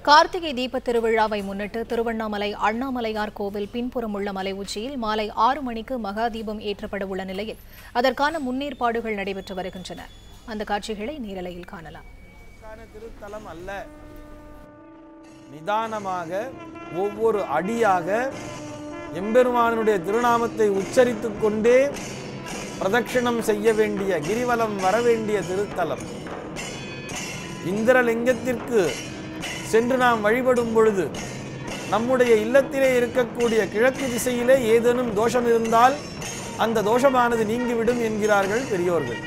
கார்த்திகை தீபத் திருவிழாவை முன்னிட்டு திருவண்ணாமலை அண்ணாமலையார் கோவில் பின்புறம் உள்ள மலை உச்சியில் மாலை ஆறு மணிக்கு மகா தீபம் ஏற்றப்பட உள்ள நிலையில் அதற்கான முன்னேற்பாடுகள் நடைபெற்று வருகின்றன அந்த காட்சிகளை நேரலையில் காணலாம் க்கான திருத்தலம் அல்ல நிதானமாக ஒவ்வொரு அடியாக எம்பெருமானுடைய திருநாமத்தை உச்சரித்துக் கொண்டே பிரதட்சிணம் செய்ய வேண்டிய கிரிவலம் வர வேண்டிய திருத்தலம் இந்திரலிங்கத்திற்கு சென்று நாம் வழிபடும் பொழுது நம்முடைய இல்லத்திலே இருக்கக்கூடிய கிழக்கு திசையிலே ஏதேனும் தோஷம் இருந்தால் அந்த தோஷமானது நீங்கிவிடும் என்கிறார்கள் பெரியோர்கள்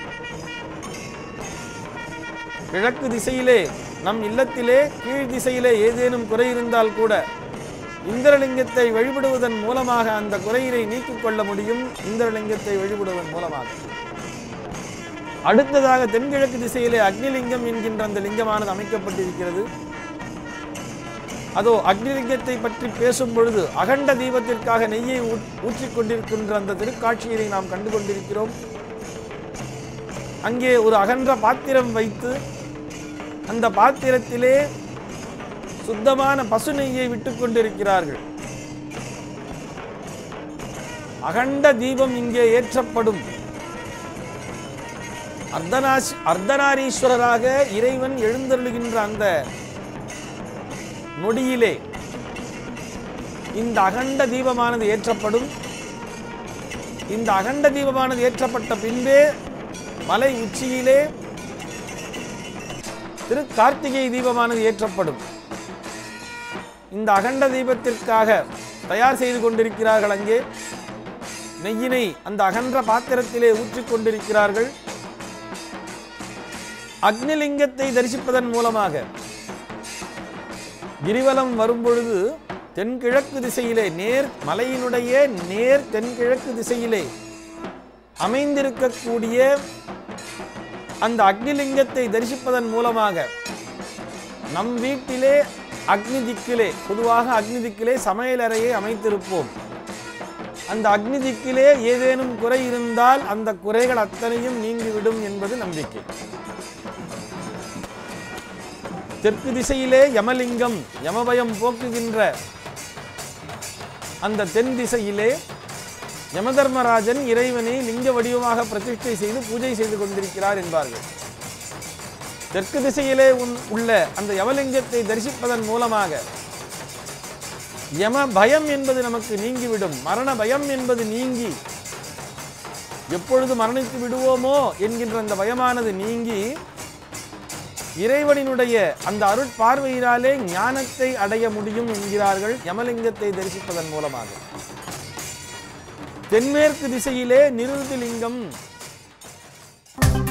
கிழக்கு திசையிலே நம் இல்லத்திலே கீழ் திசையிலே ஏதேனும் குறை இருந்தால் கூட இந்திரலிங்கத்தை வழிபடுவதன் மூலமாக அந்த குறையினை நீக்கிக் கொள்ள முடியும் இந்திரலிங்கத்தை வழிபடுவதன் மூலமாக அடுத்ததாக தென்கிழக்கு திசையிலே அக்னிலிங்கம் என்கின்ற அந்த லிங்கமானது அமைக்கப்பட்டிருக்கிறது அதோ அக்னிலிங்கத்தை பற்றி பேசும் பொழுது அகண்ட தீபத்திற்காக நெய்யை ஊ- ஊற்றிக் கொண்டிருக்கின்ற அந்த திருக்காட்சியினை நாம் கண்டு கொண்டிருக்கிறோம் அங்கே ஒரு அகன்ற பாத்திரம் வைத்து அந்த பாத்திரத்திலே சுத்தமான பசு நெய்யை விட்டுக் கொண்டிருக்கிறார்கள் அகண்ட தீபம் இங்கே ஏற்றப்படும் அர்த்தநாஸ் அர்த்தநாரீஸ்வரராக இறைவன் எழுந்தருளுகின்ற அந்த நொடியிலே இந்த அகண்ட தீபமானது ஏற்றப்படும் இந்த அகண்ட தீபமானது ஏற்றப்பட்ட பின்பே மலை உச்சியிலே திரு கார்த்திகை தீபமானது ஏற்றப்படும் இந்த அகண்ட தீபத்திற்காக தயார் செய்து கொண்டிருக்கிறார்கள் அங்கே நெய்யினை அந்த அகன்ற பாத்திரத்திலே ஊற்றிக் கொண்டிருக்கிறார்கள் அக்னிலிங்கத்தை தரிசிப்பதன் மூலமாக கிரிவலம் வரும்பொழுது தென்கிழக்கு திசையிலே நேர் மலையினுடைய நேர் தென்கிழக்கு திசையிலே அமைந்திருக்கக்கூடிய அந்த அக்னிலிங்கத்தை தரிசிப்பதன் மூலமாக நம் வீட்டிலே அக்னி திக்கிலே பொதுவாக அக்னி திக்கிலே சமையலறையை அமைத்திருப்போம் அந்த அக்னி திக்கிலே ஏதேனும் குறை இருந்தால் அந்த குறைகள் அத்தனையும் நீங்கிவிடும் என்பது நம்பிக்கை தெற்கு திசையிலே யமலிங்கம் யமபயம் போக்குகின்ற அந்த தென் திசையிலே யமதர்மராஜன் இறைவனை லிங்க வடிவமாக பிரதிஷ்டை செய்து பூஜை செய்து கொண்டிருக்கிறார் என்பார்கள் தெற்கு திசையிலே உன்- உள்ள அந்த யமலிங்கத்தை தரிசிப்பதன் மூலமாக யம பயம் என்பது நமக்கு நீங்கிவிடும் மரண பயம் என்பது நீங்கி எப்பொழுது மரணித்து விடுவோமோ என்கின்ற அந்த பயமானது நீங்கி இறைவனினுடைய அந்த அருட்பார்வையினாலே ஞானத்தை அடைய முடியும் என்கிறார்கள் யமலிங்கத்தை தரிசிப்பதன் மூலமாக தென்மேற்கு திசையிலே நிருதிலிங்கம்